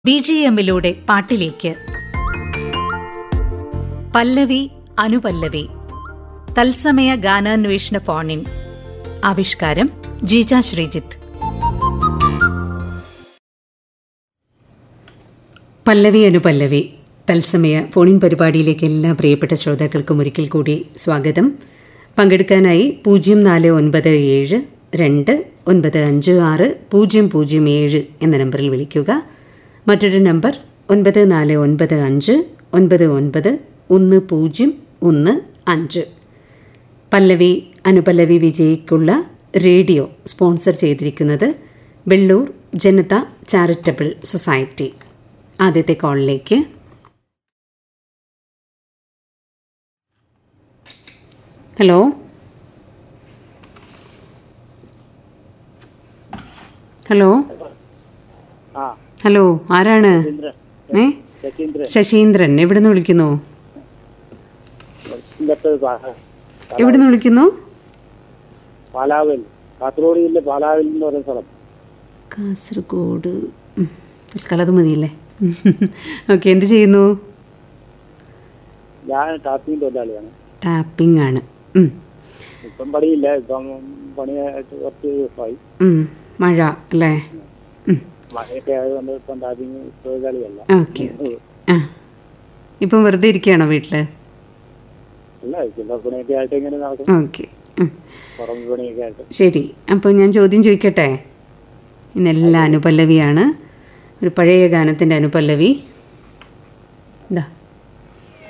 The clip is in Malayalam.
ബി ജി എമ്മിലൂടെ പാട്ടിലേക്ക് പല്ലവി അനുപല്ലവി തത്സമയ ഗാനാന്വേഷണ ഫോണിൻ ആവിഷ്കാരം ജീജ ശ്രീജിത്ത് പല്ലവി അനുപല്ലവി തത്സമയ ഫോണിൻ പരിപാടിയിലേക്ക് എല്ലാ പ്രിയപ്പെട്ട ശ്രോതാക്കൾക്കും ഒരിക്കൽ കൂടി സ്വാഗതം പങ്കെടുക്കാനായി പൂജ്യം നാല് ഒൻപത് ഏഴ് രണ്ട് ഒൻപത് അഞ്ച് ആറ് പൂജ്യം പൂജ്യം ഏഴ് എന്ന നമ്പറിൽ വിളിക്കുക മറ്റൊരു നമ്പർ ഒൻപത് നാല് ഒൻപത് അഞ്ച് ഒൻപത് ഒൻപത് ഒന്ന് പൂജ്യം ഒന്ന് അഞ്ച് പല്ലവി അനുപല്ലവി വിജയിക്കുള്ള റേഡിയോ സ്പോൺസർ ചെയ്തിരിക്കുന്നത് വെള്ളൂർ ജനത ചാരിറ്റബിൾ സൊസൈറ്റി ആദ്യത്തെ കോളിലേക്ക് ഹലോ ഹലോ ആ ഹലോ ആരാണ് ശശീന്ദ്രൻ ഏ ശശീന്ദ്രൻ ശശീന്ദ്രൻ എവിടുന്ന് വിളിക്കുന്നു ഇന്നത്തെ പാ- എവിടുന്ന് വിളിക്കുന്നു പാലാവൽ കാസർഗോഡ് ജില്ല പാലാവൽ എന്ന് പറയുന്ന സ്ഥലം കാസർഗോഡ് ഉം, തൽക്കാലം അത് മതിയല്ലേ ഓക്കെ എന്ത് ചെയ്യുന്നു ഞാൻ ടാപ്പിംഗ് തൊഴിലാളിയാണ് ടാപ്പിംഗ് ആണ് ഉം, ഇപ്പം പണിയില്ല ഇപ്പം പണിയായിട്ട് കുറച്ച് ദിവസമായി ഉം, മഴ അല്ലേ ഉം, മഴയൊക്കെ ആയതുകൊണ്ട് ഇപ്പം ടാപ്പിംഗ് തൊഴിലാളിയല്ല ഓക്കെ ഓക്കെ ആ ഇപ്പം വെറുതെ ഇരിക്കുകയാണോ വീട്ടിൽ അല്ല ചില പണിയൊക്കെ ആയിട്ട് ഇങ്ങനെ നടക്കും ഓക്കെ ഉം, പുറം പണിയൊക്കെ ആയിട്ട് ശരി അപ്പോൾ ഞാൻ ചോദ്യം ചോദിക്കട്ടെ ഇന്നെല്ലാം അനുപല്ലവിയാണ് ഒരു പഴയ ഗാനത്തിൻ്റെ അനുപല്ലവി ഇതാ